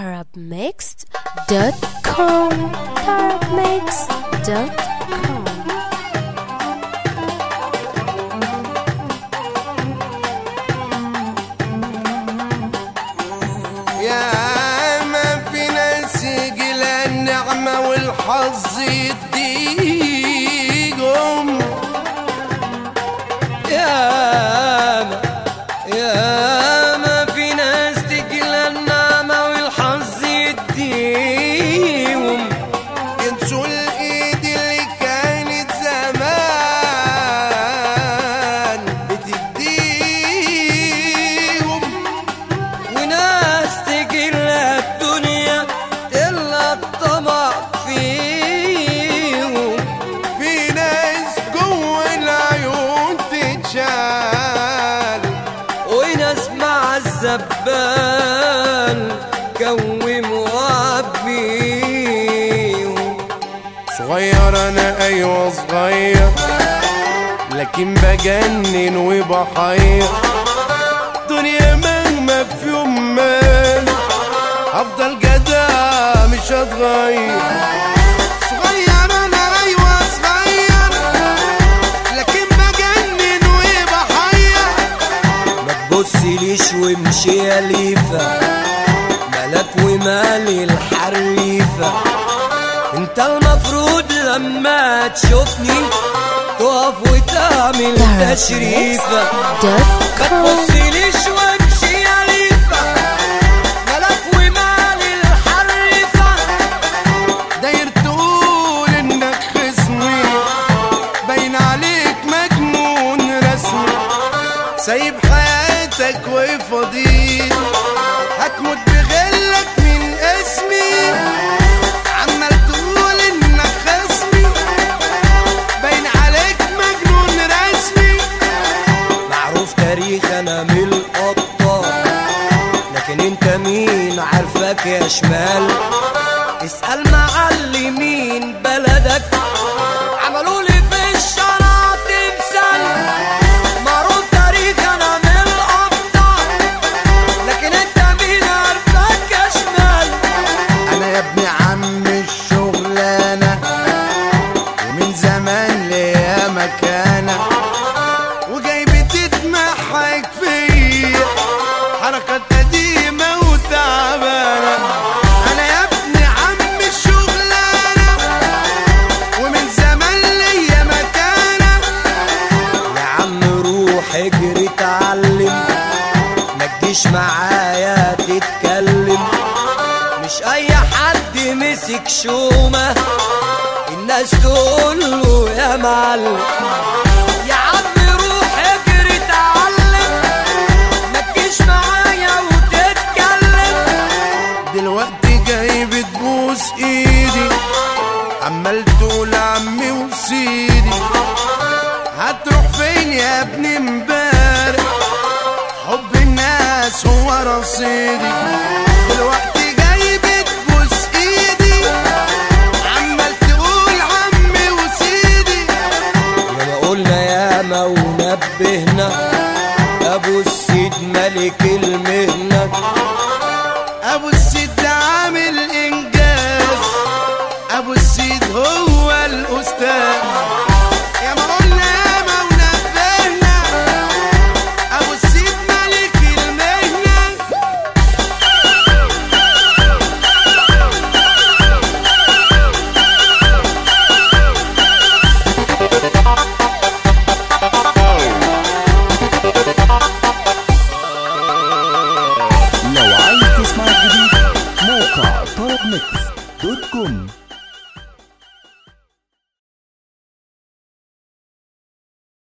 tarabmixed.com tarabmixed.com يا ما في ناس يجي النعمة والحظ يديهم ياما ياما في ناس تجي النعمة والحظ يديهم ينسوا الايد اللي كانت زمان بتديهم وناس تجي الدنيا إلا الطمع فيهم في ناس جوه العيون تتشال وناس مع الزبال كوم وعبيهم صغير انا ايوه صغير لكن بجنن وبحير دنيا مهما في يوم مال هفضل جدع مش هتغير صغير انا ايوه صغير لكن بجنن وبحير ما تبصليش وامشي يا ليفا ملك ومالي الحريفة انت المفروض لما تشوفني تقف وتعمل تشريفة ما tarabmixed.com تبصليش وامشي يا ليفا ملك ومالي الحريفة داير تقول انك خصمي باين عليك مجنون رسمي سايب حياتك وفضيل هتموت بغلك من اسمي عمال تقول انك خصمي باين عليك مجنون رسمي معروف تاريخ انا من الابطال لكن انت مين عارفك يا شمال اسأل معلمين بلدك عملوا لي في الشارع تمثال معروف تاريخ انا من الابطال لكن انت مين عارفك يا شمال انا يا ابن عم الشغلانه ومن زمان ليا مكانه وجاي بتتمحك فيا حركات قديمه وتعبانه انا يا ابن عم الشغلانه ومن زمان ليا مكانه يا عم روح اجري اتعلم ما تجيش معايا تتكلم مش اي حد مسك شومة الناس تقول له يا معلم يا عم روح اجري اتعلم ما تجيش معايا وتتكلم دلوقتي جاي بتبوس ايدي عمال تقول عمي وسيدي هتروح فين يا ابني امبارح حب الناس هو رصيدي دلوقتي جاي بتبوس ايدي عمال تقول عمي وسيدي لما قلنا ياما ونبهنا ابو السيد ملك المهنه ابو السيد ده عامل انجاز ابو السيد هو الاستاذ يا ما قلنا يا ما ونبهنا ابو السيد ملك المهنه لو عايز تسمع الجديد موقع طرب ميكس دوت كوم